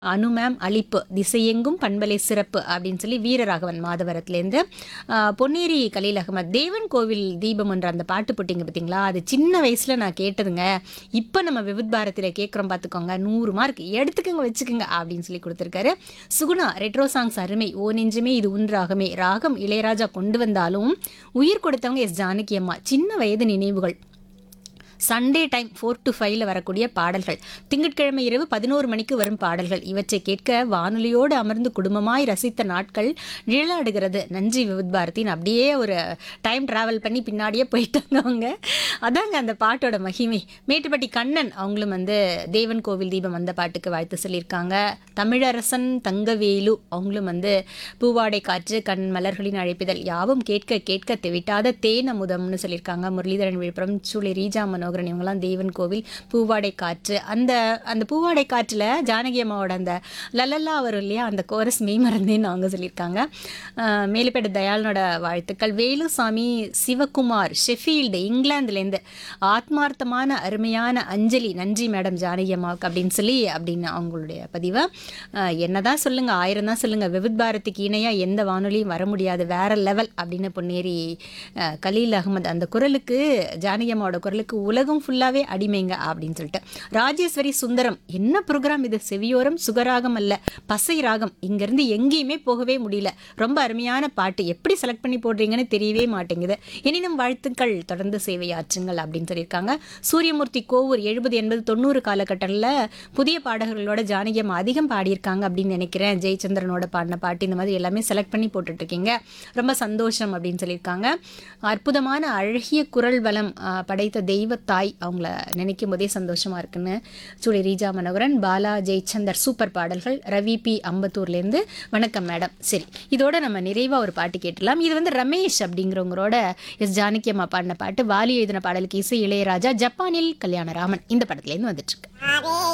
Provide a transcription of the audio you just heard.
அனு ma'am அளிப்பு திசையெங்கும் பண்பலை சிறப்பு அப்படின்னு சொல்லி வீரராகவன் மாதவரத்துலேருந்து ஆஹ், பொன்னேரி கலீல் அகமத் தேவன் கோவில் தீபம் என்ற அந்த பாட்டு போட்டிங்க பார்த்தீங்களா அது சின்ன வயசில் நான் கேட்டதுங்க இப்போ நம்ம விவித் பாரதியில் கேட்குறோம் பார்த்துக்கோங்க நூறு மார்க் எடுத்துக்கோங்க வச்சுக்கோங்க அப்படின்னு சொல்லி கொடுத்துருக்காரு சுகுணா ரெட்ரோ சாங்ஸ் அருமை ஓ நெஞ்சுமே இது உன் ராகமே ராகம் இளையராஜா கொண்டு வந்தாலும் உயிர் கொடுத்தவங்க எஸ் ஜானகி அம்மா சின்ன வயது நினைவுகள் சண்டே டைம் ஃபோர் டு ஃபைவ்ல வரக்கூடிய பாடல்கள் திங்கட்கிழமை இரவு பதினோரு மணிக்கு வரும் பாடல்கள் இவற்றை கேட்க வானொலியோடு அமர்ந்து குடும்பமாய் ரசித்த நாட்கள் நிழலாடுகிறது நன்றி விவித் பாரதின்னு அப்படியே ஒரு டைம் டிராவல் பண்ணி பின்னாடியே போயிட்டாங்க அவங்க அதாங்க அந்த பாட்டோட மகிமை மேட்டுப்பட்டி கண்ணன் அவங்களும் வந்து தேவன் கோவில் தீபம் அந்த பாட்டுக்கு வாழ்த்து சொல்லியிருக்காங்க தமிழரசன் தங்கவேலு அவங்களும் வந்து பூவாடை காற்று கண் மலர்களின் அழைப்பிதழ் யாவும் கேட்க கேட்க தெவிட்டாத தேன் அமுதம்னு சொல்லியிருக்காங்க முரளிதரன் விழுப்புரம் சூளை ரீஜா மனோகரன் இவங்கெல்லாம் தேவன் கோவில் பூவாடை காற்று அந்த அந்த பூவாடை காற்றில் ஜானகி அம்மாவோட அந்த லலல்லா வரும் இல்லையா அந்த கோரஸ் மெய் மறந்தேன்னு அவங்க சொல்லியிருக்காங்க ஆஹ் மேலுப்பேட்டு தயாளனோட வாழ்த்துக்கள் வேலுசாமி சிவகுமார் ஷெஃபீல்டு இங்கிலாந்துலேருந்து ஆத்மார்த்தமான அருமையான அஞ்சலி நன்றி மேடம் ஜானகி அம்மாவுக்கு அப்படின்னு சொல்லி அப்படின்னு அவங்களுடைய பதிவை ஆஹ் என்னதான் சொல்லுங்க ஆயிரம் தான் சொல்லுங்க விவித் பாரதிக்கு இணையாக எந்த வானொலியும் வர முடியாது வேற லெவல் அப்படின்னு பொன்னேரி ஆஹ் கலீல் அகமது அந்த குரலுக்கு ஜானகி அம்மாவோட குரலுக்கு உலகம் ஃபுல்லாகவே அடிமைங்க அப்படின்னு சொல்லிட்டு ராஜேஸ்வரி சுந்தரம் என்ன ப்ரோக்ராம் இது செவியோரம் சுகராகம் அல்ல பசை ராகம் இங்கேருந்து எங்கேயுமே போகவே முடியல ரொம்ப அருமையான பாட்டு எப்படி செலக்ட் பண்ணி போடுறீங்கன்னு தெரியவே மாட்டேங்குது எனினும் வாழ்த்துக்கள் தொடர்ந்து சேவையாற்றுங்கள் அப்படின்னு சொல்லியிருக்காங்க சூரியமூர்த்தி கோவூர் எழுபது எண்பது தொண்ணூறு காலகட்டத்தில் புதிய பாடகர்களோட ஜானகி அம்மா அதிகம் பாடியிருக்காங்க அப்படின்னு நினைக்கிறேன் ஜெயச்சந்திரனோட பாடின பாட்டு இந்த மாதிரி எல்லாமே செலக்ட் பண்ணி போட்டுட்டு இருக்கீங்க ரொம்ப சந்தோஷம் அப்படின்னு சொல்லியிருக்காங்க அற்புதமான அழகிய குரல் வளம் ஆ, படைத்த தெய்வத்தாய் அவங்கள நினைக்கும் போதே சந்தோஷமா இருக்குன்னு சூழி ரீஜா மனோகரன் பாலா ஜெயச்சந்தர் சூப்பர் பாடல்கள் ரவி பி அம்பத்தூர்லேருந்து வணக்கம் மேடம் சரி இதோட நம்ம நிறைவாக ஒரு பாட்டு கேட்டுடலாம் இது வந்து ரமேஷ் அப்படிங்கிறவங்களோட எஸ் ஜானகி அம்மா பாடின பாட்டு வாலி எழுதின பாடலுக்கு இசை இளையராஜா ஜப்பானில் கல்யாணராமன் இந்த படத்துலேருந்து வந்துட்டு இருக்கு